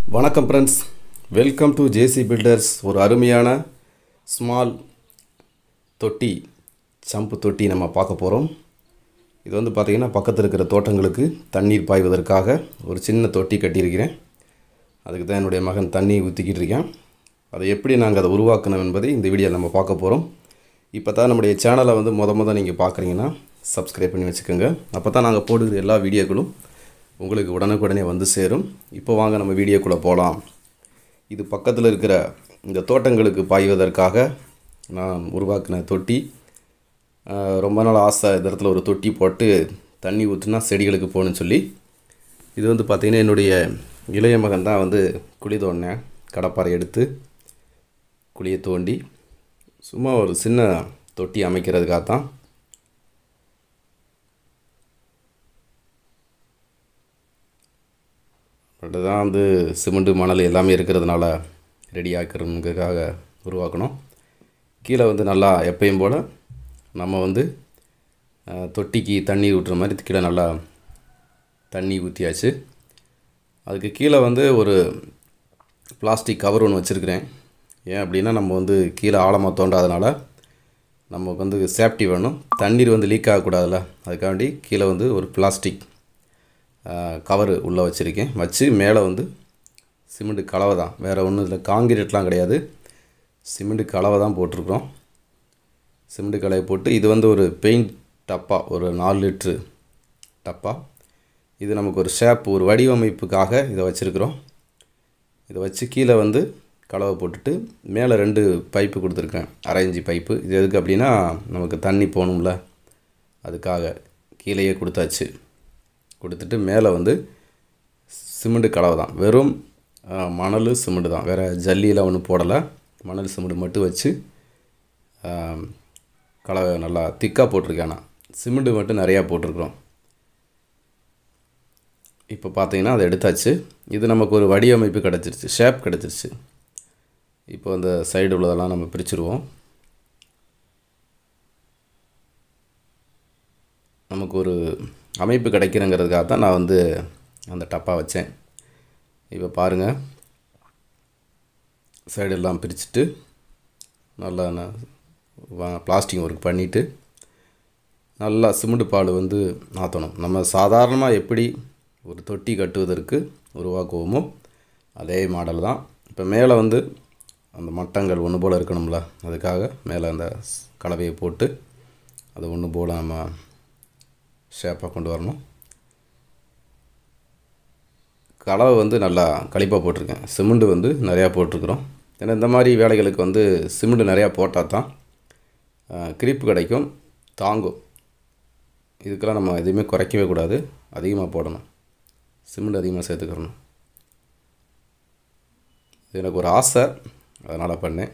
வணக்கம் friends welcome to JC builders ஒரு அருமையான ஸ்மால் தொட்டி சம்பு தொட்டி நம்ம பார்க்க போகிறோம் இது வந்து பார்த்திங்கன்னா பக்கத்தில் இருக்கிற தோட்டங்களுக்கு தண்ணீர் பாய்வதற்காக ஒரு சின்ன தொட்டி கட்டியிருக்கிறேன் அதுக்கு தான் என்னுடைய மகன் தண்ணி ஊற்றிக்கிட்டு இருக்கேன் அதை எப்படி நாங்கள் அதை உருவாக்கணும் என்பதை இந்த வீடியோவில் நம்ம பார்க்க போகிறோம் இப்போ தான் நம்முடைய சேனலை வந்து முத முத நீங்கள் பார்க்குறீங்கன்னா சப்ஸ்கிரைப் பண்ணி வச்சுக்கோங்க அப்போ தான் நாங்கள் போடுகிற எல்லா வீடியோக்களும் உங்களுக்கு உடனுக்குடனே வந்து சேரும் இப்போ வாங்க நம்ம வீடியோக்குள்ளே போகலாம் இது பக்கத்தில் இருக்கிற இந்த தோட்டங்களுக்கு பாய்வதற்காக நான் உருவாக்கின தொட்டி ஆஹ், ரொம்ப நாள் ஆசை இந்த இடத்துல ஒரு தொட்டி போட்டு தண்ணி ஊற்றுனா செடிகளுக்கு போகணும்னு சொல்லி இது வந்து பார்த்திங்கன்னா என்னுடைய இளைய மகன் தான் வந்து குழி தோண்டினேன் கடப்பாறை எடுத்து குழியை தோண்டி சும்மா ஒரு சின்ன தொட்டி அமைக்கிறதுக்காக தான் பட் தான் வந்து சிமெண்ட்டு மணல் எல்லாமே இருக்கிறதுனால ரெடி ஆக்கிறதுக்காக உருவாக்கணும் கீழே வந்து நல்லா எப்பயும் போல் நம்ம வந்து அஹ், தொட்டிக்கு தண்ணி ஊற்றுற மாதிரி கீழே நல்லா தண்ணி ஊற்றியாச்சு அதுக்கு கீழே வந்து ஒரு பிளாஸ்டிக் கவர் ஒன்று வச்சுருக்கிறேன் ஏன் அப்படின்னா நம்ம வந்து கீழே ஆழமாக தோண்டாதனால நமக்கு வந்து சேஃப்டி வேணும் தண்ணீர் வந்து லீக் ஆகக்கூடாதுல்ல அதுக்காண்டி கீழே வந்து ஒரு பிளாஸ்டிக் கவர் உள்ளே வச்சுருக்கேன் வச்சு மேலே வந்து சிமெண்ட் கலவை தான் வேறு ஒன்றும் இல்லை காங்கிரீட்லாம் கிடையாது சிமெண்ட் கலவை தான் போட்டிருக்கிறோம் சிமெண்ட் கலவை போட்டு இது வந்து ஒரு பெயிண்ட் டப்பா ஒரு நாலு லிட்ரு டப்பா இது நமக்கு ஒரு ஷேப் ஒரு வடிவமைப்புக்காக இதை வச்சுருக்குறோம் இதை வச்சு கீழே வந்து கலவை போட்டுட்டு மேலே ரெண்டு பைப்பு கொடுத்துருக்கேன் அரை இன்ச்சு பைப்பு இது எதுக்கு அப்படின்னா நமக்கு தண்ணி போகணும்ல அதுக்காக கீழேயே கொடுத்தாச்சு கொடுத்துட்டு மேலே வந்து சிமெண்ட் கலவை தான் வெறும் ஆ, மணல் சிமெண்ட் தான் வேறு ஜல்லியெலாம் ஒன்றும் போடலை மணல் சிமெண்ட் மட்டும் வச்சு ஆ, கலவை நல்லா திக்காக போட்டிருக்கேன் நான் சிமெண்ட் மட்டும் நிறையா போட்டிருக்கிறோம் இப்போ பார்த்தீங்கன்னா அதை எடுத்தாச்சு இது நமக்கு ஒரு வடிவமைப்பு கிடச்சிருச்சு ஷேப் கிடச்சிருச்சு இப்போ அந்த சைடு உள்ளதெல்லாம் நம்ம பிரிச்சுருவோம் நமக்கு ஒரு அமைப்பு கிடைக்கிறங்கிறதுக்காக தான் நான் வந்து அந்த டப்பா வச்சேன் இப்போ பாருங்கள் சைடெல்லாம் பிரிச்சுட்டு நல்லா நான் பிளாஸ்டிக் ஒர்க் பண்ணிவிட்டு நல்லா சிமெண்ட் பால் வந்து மாற்றணும் நம்ம சாதாரணமாக எப்படி ஒரு தொட்டி கட்டுவதற்கு உருவாக்குவோமோ அதே மாடல் தான் இப்போ மேலே வந்து அந்த மட்டங்கள் ஒன்று போல் இருக்கணும்ல அதுக்காக மேலே அந்த ஸ்- கலவையை போட்டு அது ஒன்று போல் நம்ம ஷேப்பாக கொண்டு வரணும் கலவை வந்து நல்லா களிப்பாக போட்டிருக்கேன் சிமெண்ட் வந்து நிறையா போட்டிருக்கிறோம் ஏன்னா இந்த மாதிரி வேலைகளுக்கு வந்து சிமெண்ட் நிறையா போட்டால் தான் கிரிப்பு கிடைக்கும் தாங்கும் இதுக்கெல்லாம் நம்ம எதுவுமே குறைக்கவே கூடாது அதிகமாக போடணும் சிமெண்ட் அதிகமாக சேர்த்துக்கிறணும் இது எனக்கு ஒரு ஆசை அதனால் பண்ணேன்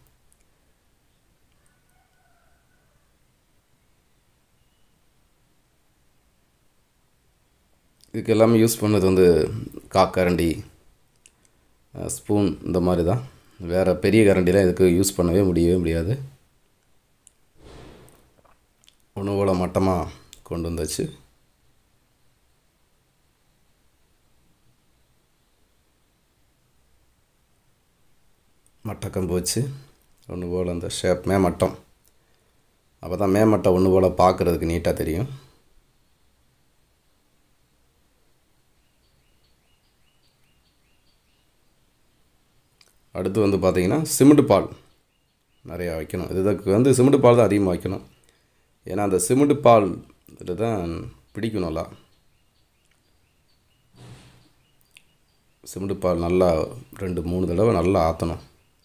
இதுக்கு எல்லாமே யூஸ் பண்ணது வந்து காக்கரண்டி அஹ், ஸ்பூன் இந்த மாதிரி தான் வேறு பெரிய கரண்டிலாம் இதுக்கு யூஸ் பண்ணவே முடியவே முடியாது ஒன்று போல் மட்டமாக கொண்டு வந்தாச்சு மட்டக்கம்பு வச்சு ஒன்று போல் அந்த ஷேப் மேமட்டம் அப்போ தான் மேமட்டம் ஒன்று போல் பார்க்குறதுக்கு நீட்டாக தெரியும் அடுத்து வந்து பார்த்தீங்கன்னா சிமெண்ட் பால் நிறையா வைக்கணும் இதுக்கு வந்து சிமெண்ட் பால் தான் அதிகமாக வைக்கணும் ஏன்னா அந்த சிமெண்ட் பால் இதில் தான் பிடிக்கும் நல்லா சிமெண்ட் பால் நல்லா ரெண்டு மூணு தடவை நல்லா ஆற்றணும்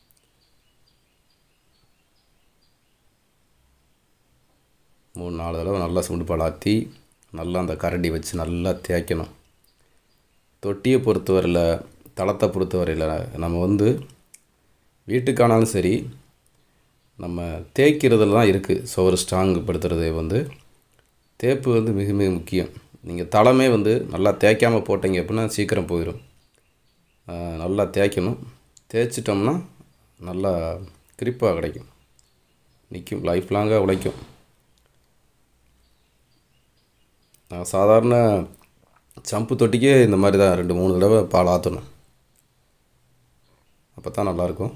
மூணு நாலு தடவை நல்லா சிமெண்ட் பால் ஆற்றி நல்லா அந்த கரண்டி வச்சு நல்லா தேய்க்கணும் தொட்டியை பொறுத்தவரையில் தளத்தை பொறுத்தவரையில் நம்ம வந்து வீட்டுக்கானாலும் சரி நம்ம தேய்க்கிறதுல தான் இருக்குது சுவர் ஸ்ட்ராங் படுத்துறது வந்து தேப்பு வந்து மிக மிக முக்கியம் நீங்கள் தளமே வந்து நல்லா தேய்க்காமல் போட்டீங்க அப்படின்னா சீக்கிரம் போயிடும் ஆஹ் நல்லா தேய்க்கணும் தேய்ச்சிட்டோம்னா நல்லா கிரிப்பாக கிடைக்கும் நிற்கும் லைஃப் லாங்காக உழைக்கும் நான் சாதாரண சம்பு தொட்டிக்கே இந்த மாதிரி தான் ரெண்டு மூணு தடவை பால் ஆற்றணும் அப்போ தான் நல்லாயிருக்கும்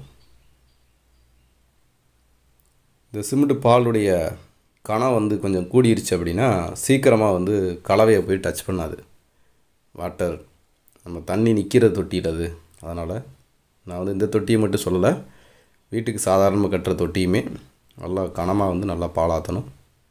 இந்த சிமெண்ட் பாலுடைய கணம் வந்து கொஞ்சம் கூடிருச்சு அப்படின்னா சீக்கிரமாக வந்து கலவையை போய் டச் பண்ணாது வாட்டர் நம்ம தண்ணி நிற்கிற தொட்டியில் அது அதனால் நான் வந்து இந்த தொட்டியை மட்டும் சொல்லலை வீட்டுக்கு சாதாரணமாக கட்டுற தொட்டியுமே நல்லா கனமாக வந்து நல்லா பாலாற்றணும்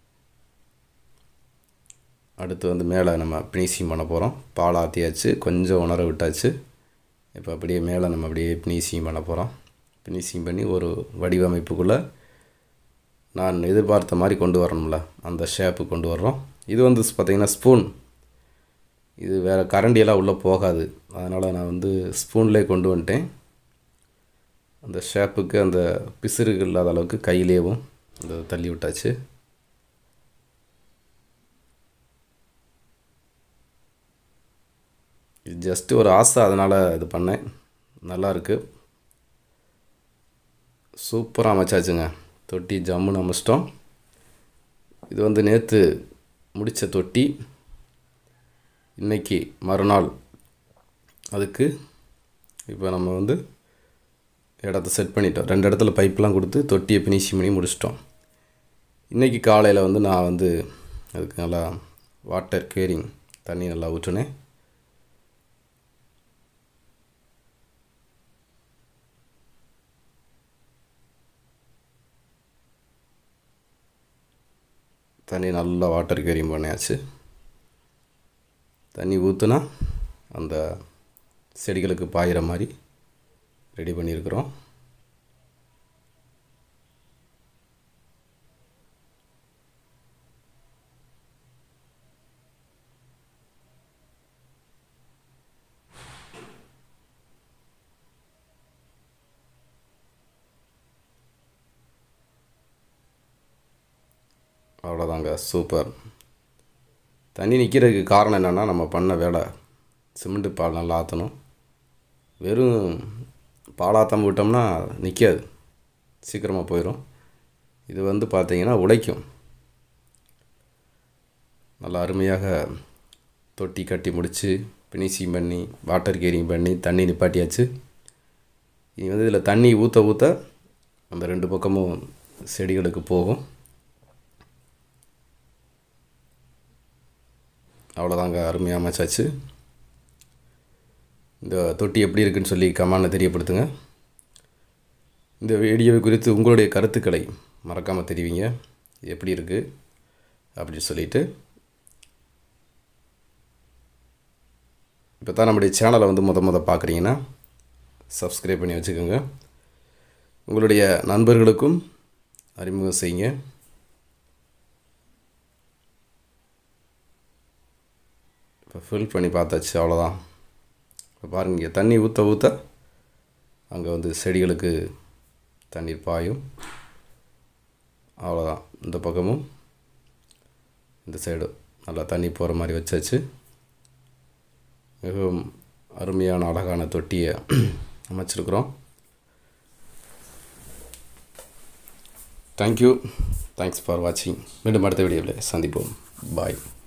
அடுத்து வந்து மேலே நம்ம ஃபினிஷிங் பண்ண போகிறோம் பால் ஆற்றியாச்சு கொஞ்சம் உணர விட்டாச்சு இப்போ அப்படியே மேலே நம்ம அப்படியே ஃபினிஷிங் பண்ண போகிறோம் ஃபினிஷிங் பண்ணி ஒரு வடிவமைப்புக்குள்ளே நான் எதிர்பார்த்த மாதிரி கொண்டு வரணும்ல அந்த ஷேப்பு கொண்டு வர்றோம் இது வந்து பார்த்திங்கன்னா ஸ்பூன் இது வேறு கரண்டியெல்லாம் உள்ளே போகாது அதனால் நான் வந்து ஸ்பூன்லேயே கொண்டு வந்துட்டேன் அந்த ஷேப்புக்கு அந்த பிசுறுகள் இல்லாத அளவுக்கு கையிலேயும் அந்த தள்ளி விட்டாச்சு இது ஜஸ்ட்டு ஒரு ஆசை அதனால் இது பண்ணேன் நல்லா இருக்கு சூப்பராக அமைச்சாச்சுங்க தொட்டி ஜம்முன்னு அமைச்சிட்டோம் இது வந்து நேற்று முடித்த தொட்டி இன்றைக்கி மறுநாள் அதுக்கு இப்போ நம்ம வந்து இடத்த செட் பண்ணிட்டோம் ரெண்டு இடத்துல பைப்லாம் கொடுத்து தொட்டியை ஃபினிஷிங் பண்ணி முடிச்சிட்டோம் இன்றைக்கி காலையில் வந்து நான் வந்து அதுக்கு நல்லா வாட்டர் கேரிங் தண்ணி நல்லா ஊற்றினேன் தண்ணி நல்லா வாட்டர் கேரிங் பண்ணியாச்சு தண்ணி ஊற்றுனா அந்த செடிகளுக்கு பாயிற மாதிரி ரெடி பண்ணியிருக்கிறோம் அவ்வளோதாங்க சூப்பர் தண்ணி நிற்கிறதுக்கு காரணம் என்னென்னா நம்ம பண்ண வேலை சிமெண்ட்டு பால் நல்லா ஆற்றணும் வெறும் பாலாத்தாம விட்டோம்னா நிற்காது சீக்கிரமாக போயிடும் இது வந்து பார்த்திங்கன்னா உழைக்கும் நல்லா அருமையாக தொட்டி கட்டி முடித்து ஃபினிஷிங் பண்ணி வாட்டர் கேரிங் பண்ணி தண்ணி நிப்பாட்டியாச்சு இனி வந்து இதில் தண்ணி ஊற்ற ஊற்ற அந்த ரெண்டு பக்கமும் செடிகளுக்கு போகும் அவ்வளோதாங்க அருமையாக அமைச்சாச்சு இந்த தொட்டி எப்படி இருக்குன்னு சொல்லி கமெண்டில் தெரியப்படுத்துங்க இந்த வீடியோவை குறித்து உங்களுடைய கருத்துக்களை மறக்காமல் தெரிவிங்க எப்படி இருக்குது அப்படின்னு சொல்லிட்டு இப்போ தான் நம்முடைய சேனலை வந்து முத முத பார்க்குறீங்கன்னா சப்ஸ்கிரைப் பண்ணி வச்சுக்கோங்க உங்களுடைய நண்பர்களுக்கும் அறிமுகம் செய்யுங்க இப்போ ஃபில் பண்ணி பார்த்தாச்சு அவ்வளோதான் இப்போ பாருங்க இங்கே தண்ணி ஊற்ற ஊற்ற அங்கே வந்து செடிகளுக்கு தண்ணீர் பாயும் அவ்வளோதான் இந்த பக்கமும் இந்த சைடும் நல்லா தண்ணி போகிற மாதிரி வச்சாச்சு மிகவும் அருமையான அழகான தொட்டியை அமைச்சிருக்கிறோம் தேங்க்யூ தேங்க்ஸ் ஃபார் வாட்சிங் மீண்டும் அடுத்த வீடியோவில் சந்திப்போம் பாய்